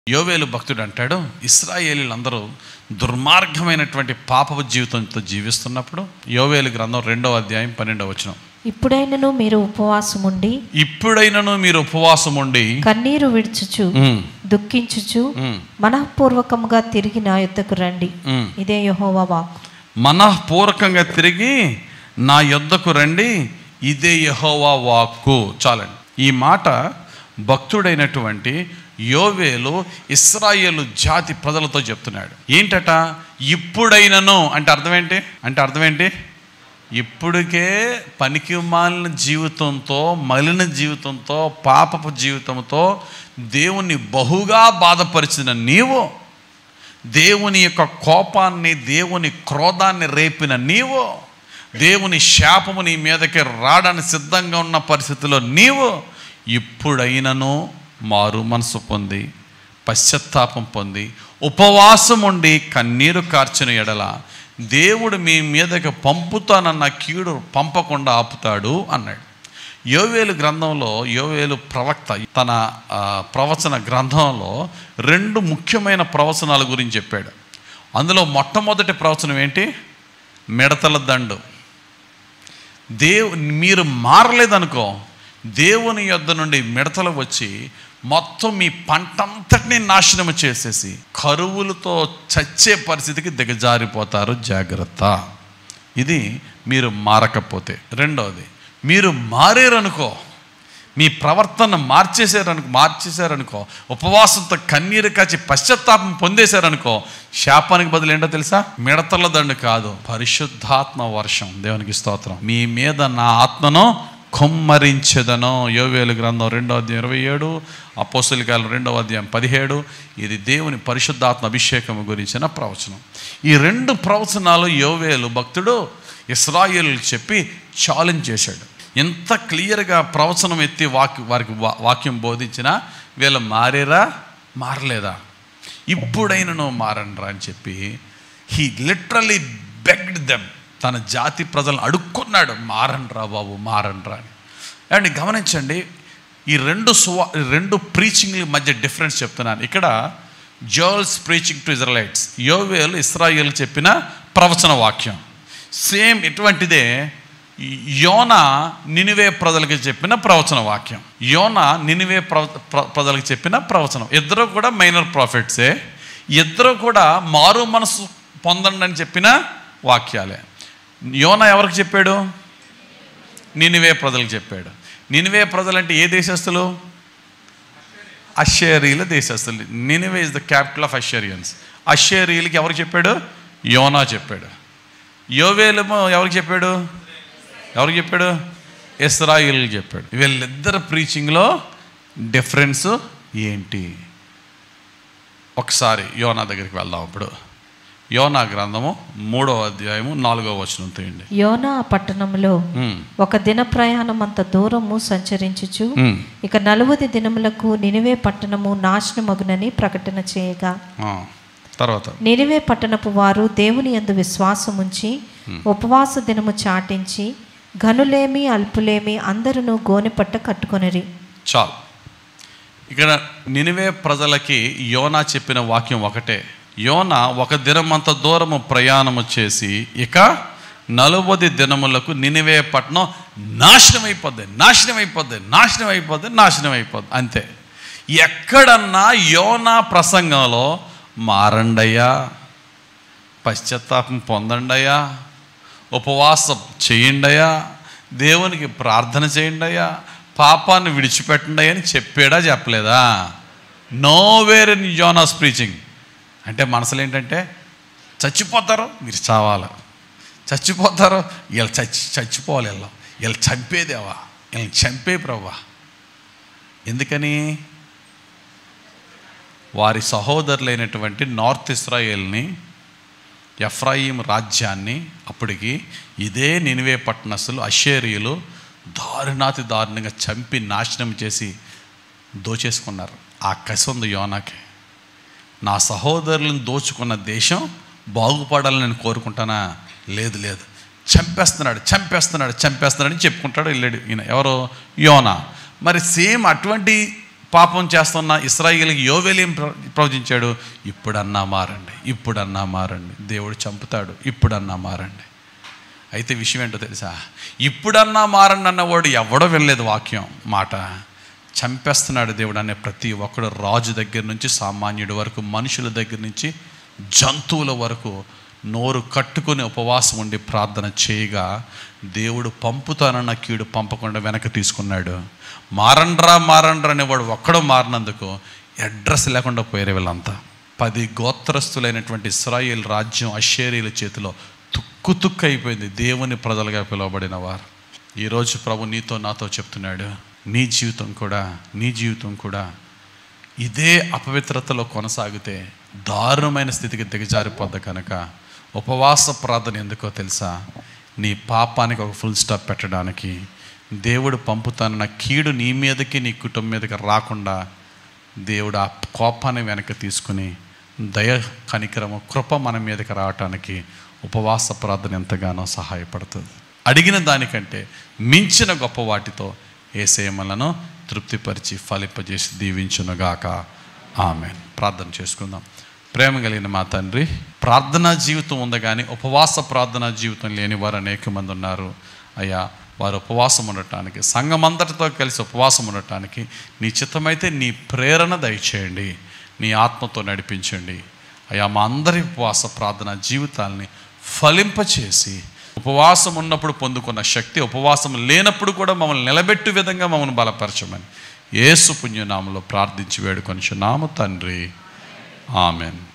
యోవేలు భక్తుడు అంటాడు ఇస్రాయేలీలందరూ దుర్మార్గమైనటువంటి పాపపు జీవితంతో జీవిస్తున్నప్పుడు యోవేలు గ్రంథం రెండవ అధ్యాయం పన్నెండవ వచనం ఇప్పుడైనను మీరు ఉపవాసముండి ఇప్పుడైనను మీరు ఉపవాసం ఉండి కన్నీరు విడుచుచు ఉమ్, దుఃఖించుచు ఉమ్, మనఃపూర్వకంగా తిరిగి నా యొద్దకు రండి ఉమ్. ఇదే యెహోవా వాక్ మనఃపూర్వకంగా తిరిగి నా యొద్దకు రండి ఇదే యహోవా వాక్కు చాలండి ఈ మాట భక్తుడైనటువంటి యోవేలు ఇస్రాయేలు జాతి ప్రజలతో చెప్తున్నాడు ఏంటట ఇప్పుడైనను అంటే అర్థం ఏంటి అంటే అర్థం ఏంటి ఇప్పటికే పనికి మాలిన జీవితంతో మలిన జీవితంతో పాపపు జీవితంతో దేవుణ్ణి బహుగా బాధపరిచిన నీవు దేవుని యొక్క కోపాన్ని దేవుని క్రోధాన్ని రేపిన నీవు దేవుని శాపము నీ మీదకి రావడానికి సిద్ధంగా ఉన్న పరిస్థితిలో నీవు ఇప్పుడైనను మారు మనసు పొంది పశ్చాత్తాపం పొంది ఉపవాసం ఉండి కన్నీరు కార్చిన ఎడల దేవుడు మీ మీదకి పంపుతానన్న కీడు పంపకుండా ఆపుతాడు అన్నాడు యోవేలు గ్రంథంలో యోవేలు ప్రవక్త తన ఆ, ప్రవచన గ్రంథంలో రెండు ముఖ్యమైన ప్రవచనాల గురించి చెప్పాడు అందులో మొట్టమొదటి ప్రవచనం ఏంటి మిడతల దండు దేవు మీరు మారలేదనుకో దేవుని యొద్ద నుండి మిడతలు వచ్చి మొత్తం మీ పంటంతటిని నాశనం చేసేసి కరువులతో చచ్చే పరిస్థితికి దిగజారిపోతారు జాగ్రత్త ఇది మీరు మారకపోతే రెండవది మీరు మారేరనుకో మీ ప్రవర్తన మార్చేశారనుకో మార్చేశారనుకో ఉపవాసంతో కన్నీరు కాచి పశ్చాత్తాపం పొందేశారనుకో శాపానికి బదులు ఏంటో తెలుసా మిడతల దండు కాదు పరిశుద్ధాత్మ వర్షం దేవునికి స్తోత్రం మీ మీద నా ఆత్మను కొమ్మరించెదను యోవేలు గ్రంథం రెండో అధ్యాయం ఇరవై ఏడు అపోస్తుల కాలం రెండవ అధ్యాయం పదిహేడు ఇది దేవుని పరిశుద్ధాత్మ అభిషేకం గురించిన ప్రవచనం ఈ రెండు ప్రవచనాలు యోవేలు భక్తుడు ఇస్రాయేలు చెప్పి ఛాలెంజ్ చేశాడు ఎంత క్లియర్గా ప్రవచనం ఎత్తి వాక్య వారికి వా- వాక్యం బోధించినా వీళ్ళు మారేరా మారలేదా ఇప్పుడైనను మారండ్రా అని చెప్పి హీ లిటరలీ బెగ్డ్ దెమ్ తన జాతి ప్రజలను అడుక్కున్నాడు మారండ్రా బాబు మారండ్రా అని అండ్ గమనించండి ఈ రెండు సువా ఈ రెండు ప్రీచింగ్ల మధ్య డిఫరెన్స్ చెప్తున్నాను ఇక్కడ జర్ల్స్ ప్రీచింగ్ టు ఇజ్రాయిట్స్ యోవేలు ఇస్రాయేల్ చెప్పిన ప్రవచన వాక్యం సేమ్ ఇటువంటిదే యోన నినివే ప్రజలకి చెప్పిన ప్రవచన వాక్యం యోన నినివే ప్ర ప్ర- ప్రజలకు చెప్పిన ప్రవచనం ఇద్దరు కూడా మైనర్ ప్రాఫిట్సే ఇద్దరు కూడా మారు మనసు పొందండి అని చెప్పిన వాక్యాలే యోన ఎవరికి చెప్పాడు నినివే ప్రజలకు చెప్పాడు నినివే ప్రజలంటే ఏ దేశస్తులు అషేరీల దేశస్తులు నినివే is the capital of Assyrians అషేరీలకి ఎవరికి చెప్పాడు యోనా చెప్పాడు యోవేలేమో ఎవరికి చెప్పాడు ఎవరికి చెప్పాడు ఇస్రాయిల్ చెప్పాడు వీళ్ళిద్దరు ప్రీచింగ్లో డిఫరెన్స్ ఏంటి ఒకసారి యోనా దగ్గరికి వెళ్దాం ఇప్పుడు యోనా గ్రంథము మూడవ అధ్యాయము నాలుగవ వచనం తీయండి యోనా పట్టణంలో ఉమ్, ఒక దిన ప్రయాణం అంత దూరము సంచరించుచు ఉమ్, ఇక నలువది దినములకు నినివే పట్టణము నాశనమగునని ప్రకటన చేయగా ఆ, తర్వాత నినివే పట్టణపు వారు దేవుని యందు విశ్వాసముంచి ఉపవాస దినము చాటించి ఘనులేమి అల్పులేమి అందరూ గోనెపట్ట కట్టుకొనిరి చాలు ఇక్కడ నినివే ప్రజలకి యోనా చెప్పిన వాక్యం ఒకటే యోన ఒక దినమంత దూరము ప్రయాణము చేసి ఇక నలుబది దినములకు నినివే పట్టణం నాశనం అయిపోద్ది నాశనం అయిపోద్ది నాశనం అయిపోద్ది నాశనం అయిపోద్ది అంతే ఎక్కడన్నా యోనా ప్రసంగంలో మారండయ్యా పశ్చాత్తాపం పొందండయ్యా ఉపవాసం చేయండయ్యా దేవునికి ప్రార్థన చేయండయ్యా పాపాన్ని విడిచిపెట్టండి అని చెప్పాడా చెప్పలేదా nowhere in Jonah's preaching అంటే మనసులో ఏంటంటే చచ్చిపోతారు మీరు చావాలి చచ్చిపోతారు వీళ్ళు చచ్చి చచ్చిపోవాలి వీళ్ళు వీళ్ళు చంపేదేవా వీళ్ళని చంపే ప్రవ్వా ఎందుకని వారి సహోదరులైనటువంటి నార్త్ ఇస్రాయేల్ని ఎఫ్రాయిం రాజ్యాన్ని అప్పటికి ఇదే నినివే పట్టణస్తులు అషేరియులు దారుణాతి దారుణంగా చంపి నాశనం చేసి దోచేసుకున్నారు ఆ కసి ఉంది యోనాకి నా సహోదరులను దోచుకున్న దేశం బాగుపడాలని నేను కోరుకుంటానా లేదు లేదు చంపేస్తున్నాడు చంపేస్తున్నాడు చంపేస్తున్నాడు అని చెప్పుకుంటాడు వెళ్ళాడు ఈయన ఎవరు యోనా మరి సేమ్ అటువంటి పాపం చేస్తున్న ఇస్రాయిల్కి యోవేలేం ప్ర- ప్రవచించాడు ఇప్పుడన్నా మారండి ఇప్పుడన్నా మారండి దేవుడు చంపుతాడు ఇప్పుడన్నా మారండి అయితే విషయం ఏంటో తెలుసా ఇప్పుడన్నా మారండి అన్నవాడు ఎవడో వెళ్ళలేదు వాక్యం మాట చంపేస్తున్నాడు దేవుడు అనే ప్రతి ఒక్కడు రాజు దగ్గర నుంచి సామాన్యుడి వరకు మనుషుల దగ్గర నుంచి జంతువుల వరకు నోరు కట్టుకొని ఉపవాసం ఉండి ప్రార్థన చేయగా దేవుడు పంపుతానన్న కీడు పంపకుండా వెనక్కి తీసుకున్నాడు మారండ్రా మారండ్రా అనేవాడు ఒక్కడో మారినందుకు అడ్రస్ లేకుండా పోయారు వీళ్ళంతా పది గోత్రస్తులైనటువంటి ఇస్రాయేల్ రాజ్యం అషేరీల చేతిలో తుక్కు తుక్కు అయిపోయింది దేవుని ప్రజలుగా పిలువబడిన వారు ఈరోజు ప్రభు నీతో నాతో చెప్తున్నాడు నీ జీవితం కూడా నీ జీవితం కూడా ఇదే అపవిత్రతలో కొనసాగితే దారుణమైన స్థితికి దిగజారిపోద్ది కనుక ఉపవాస ప్రార్థన ఎందుకో తెలుసా నీ పాపానికి ఒక ఫుల్ స్టాప్ పెట్టడానికి దేవుడు పంపుతానన్న కీడు నీ మీదకి నీ కుటుంబం మీదకి రాకుండా దేవుడు ఆ కోపాన్ని వెనక్కి తీసుకుని దయ కనికరము కృప మన మీదకి రావటానికి ఉపవాస ప్రార్థన ఎంతగానో సహాయపడుతుంది అడిగిన దానికంటే మించిన గొప్ప వాటితో ఏసేమలను తృప్తిపరిచి ఫలింపజేసి దీవించునుగాక ఆమె ప్రార్థన చేసుకుందాం ప్రేమ కలిగిన మా తండ్రి ప్రార్థనా జీవితం ఉంది కానీ ఉపవాస ప్రార్థనా జీవితం లేని వారు అనేక మంది ఉన్నారు అయ్యా వారు ఉపవాసం ఉండటానికి సంఘం అంతటితో కలిసి ఉపవాసం ఉండటానికి నీ చిత్తమైతే నీ ప్రేరణ దయచేయండి నీ ఆత్మతో నడిపించండి అయ్యా మా అందరి ఉపవాస ప్రార్థన జీవితాల్ని ఫలింపచేసి ఉపవాసం ఉన్నప్పుడు పొందుకున్న శక్తి ఉపవాసం లేనప్పుడు కూడా మమ్మల్ని నిలబెట్టు విధంగా మమ్మల్ని బలపరచమని యేసు పుణ్యనామంలో ప్రార్థించి వేడుకొనిచున్నాము తండ్రి ఆమెన్